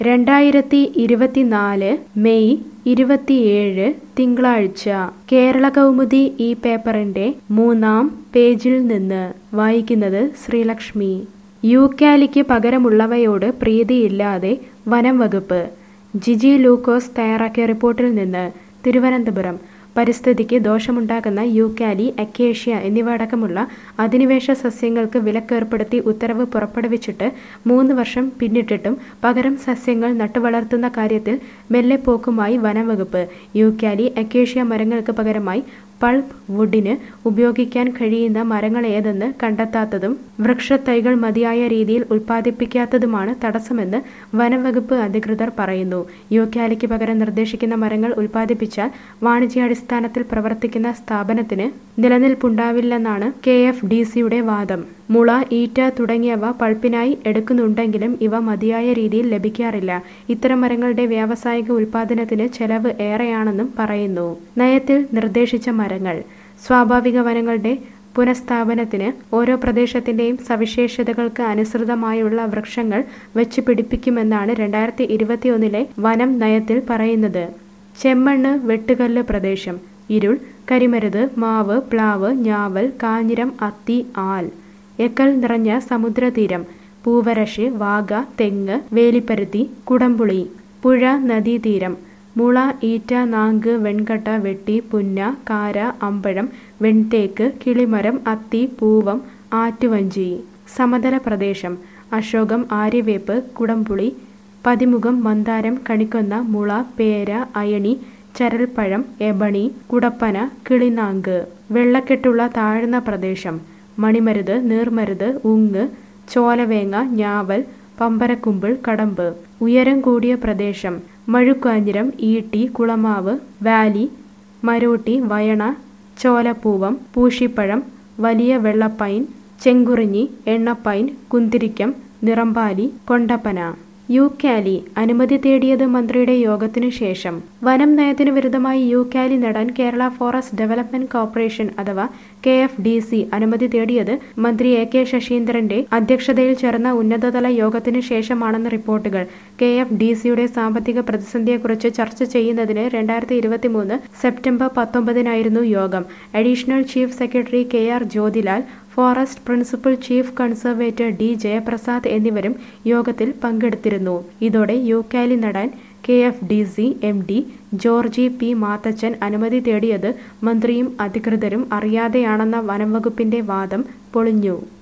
രണ്ടായിരത്തി ഇരുപത്തിനാല് മെയ് ഇരുപത്തിയേഴ് തിങ്കളാഴ്ച കേരള കൗമുദി ഈ പേപ്പറിന്റെ മൂന്നാം പേജിൽ നിന്ന് വായിക്കുന്നത് ശ്രീലക്ഷ്മി യൂക്കാലിക്ക് പകരമുള്ളവയോട് പ്രീതിയില്ലാതെ വനം വകുപ്പ് ജിജി ലൂക്കോസ് തയ്യാറാക്കിയ റിപ്പോർട്ടിൽ നിന്ന് തിരുവനന്തപുരം പരിസ്ഥിതിക്ക് ദോഷമുണ്ടാക്കുന്ന യൂക്കാലി അക്കേഷ്യ എന്നിവ അടക്കമുള്ള അധിനിവേശ സസ്യങ്ങൾക്ക് വിലക്കേർപ്പെടുത്തി ഉത്തരവ് പുറപ്പെടുവിച്ചിട്ട് മൂന്ന് വർഷം പിന്നിട്ടിട്ടും പകരം സസ്യങ്ങൾ നട്ടുവളർത്തുന്ന കാര്യത്തിൽ മെല്ലെപ്പോക്കുമായി വനംവകുപ്പ് യൂക്കാലി അക്കേഷ്യ മരങ്ങൾക്ക് പകരമായി പൾപ്പ് വുഡിന് ഉപയോഗിക്കാൻ കഴിയുന്ന മരങ്ങൾ ഏതെന്ന് കണ്ടെത്താത്തതും വൃക്ഷത്തൈകൾ മതിയായ രീതിയിൽ ഉൽപ്പാദിപ്പിക്കാത്തതുമാണ് തടസ്സമെന്ന് വനംവകുപ്പ് അധികൃതർ പറയുന്നു യൂക്കാലിക്ക് പകരം നിർദ്ദേശിക്കുന്ന മരങ്ങൾ ഉൽപ്പാദിപ്പിച്ചാൽ വാണിജ്യാടിസ്ഥാനത്തിൽ പ്രവർത്തിക്കുന്ന സ്ഥാപനത്തിന് നിലനിൽപ്പുണ്ടാവില്ലെന്നാണ് കെ എഫ് ഡി സിയുടെ വാദം മുള ഈറ്റ തുടങ്ങിയവ പൾപ്പിനായി എടുക്കുന്നുണ്ടെങ്കിലും ഇവ മതിയായ രീതിയിൽ ലഭിക്കാറില്ല ഇത്തരം മരങ്ങളുടെ വ്യാവസായിക ഉൽപ്പാദനത്തിന് ചെലവ് ഏറെയാണെന്നും പറയുന്നു നയത്തിൽ നിർദ്ദേശിച്ച മരങ്ങൾ സ്വാഭാവിക വനങ്ങളുടെ പുനഃസ്ഥാപനത്തിന് ഓരോ പ്രദേശത്തിന്റെയും സവിശേഷതകൾക്ക് അനുസൃതമായുള്ള വൃക്ഷങ്ങൾ വെച്ച് പിടിപ്പിക്കുമെന്നാണ് രണ്ടായിരത്തി ഇരുപത്തിയൊന്നിലെ വനം നയത്തിൽ പറയുന്നത് ചെമ്മണ്ണ് വെട്ടുകല്ല് പ്രദേശം ഇരുൾ കരിമരുത് മാവ് പ്ലാവ് ഞാവൽ കാഞ്ഞിരം അത്തി ആൽ എക്കൽ നിറഞ്ഞ സമുദ്രതീരം പൂവരശ് വാഗ തെങ്ങ് വേലിപ്പരുത്തി കുടംപുളി പുഴ നദീതീരം മുള ഈറ്റ നാങ്ക് വെൺകട്ട വെട്ടി പുന്ന കാര അമ്പഴം വെൺതേക്ക് കിളിമരം അത്തി പൂവം ആറ്റുവഞ്ചി സമതല പ്രദേശം അശോകം ആര്യവേപ്പ് കുടംപുളി പതിമുഖം മന്ദാരം കണിക്കൊന്ന മുള പേര അയണി ചരൽപ്പഴം എബണി കുടപ്പന കിളിനാങ്ക് വെള്ളക്കെട്ടുള്ള താഴ്ന്ന പ്രദേശം മണിമരുത് നീർമരുത് ഉങ്ങ് ചോലവേങ്ങ ഞാവൽ പമ്പരക്കുമ്പിൾ കടമ്പ് ഉയരം കൂടിയ പ്രദേശം മഴുക്കാഞ്ഞിരം ഈട്ടി കുളമാവ് വാലി മരോട്ടി വയണ ചോലപ്പൂവം പൂഷിപ്പഴം വലിയ വെള്ളപ്പൈൻ ചെങ്കുറിഞ്ഞി എണ്ണപ്പൈൻ കുന്തിരിക്കം നിറമ്പാലി കൊണ്ടപ്പന യൂക്കാലി അനുമതി തേടിയത് മന്ത്രിയുടെ യോഗത്തിനു ശേഷം വനം നയത്തിന് വിരുദ്ധമായി യൂക്കാലി നടാൻ കേരള ഫോറസ്റ്റ് ഡെവലപ്മെന്റ് കോർപ്പറേഷൻ അഥവാ കെ എഫ് ഡി സി അനുമതി തേടിയത് മന്ത്രി എ കെ ശശീന്ദ്രന്റെ അധ്യക്ഷതയിൽ ചേർന്ന ഉന്നതതല യോഗത്തിനു ശേഷമാണെന്ന് റിപ്പോർട്ടുകൾ കെ എഫ് ഡി സിയുടെ സാമ്പത്തിക പ്രതിസന്ധിയെക്കുറിച്ച് ചർച്ച ചെയ്യുന്നതിന് രണ്ടായിരത്തി ഇരുപത്തിമൂന്ന് സെപ്റ്റംബർ പത്തൊമ്പതിനായിരുന്നു യോഗം additional chief secretary K R Jyothilal forest principal chief conservator D Jayaprasad എന്നിവരും യോഗത്തിൽ പങ്കെടുത്തിരുന്നു ഇതോടെ യൂക്കാലി നടാൻ K F D C M D Georgy P Mathachan അനുമതി തേടിയത് മന്ത്രിയും അധികൃതരും അറിയാതെയാണെന്ന വനംവകുപ്പിന്റെ വാദം പൊളിഞ്ഞു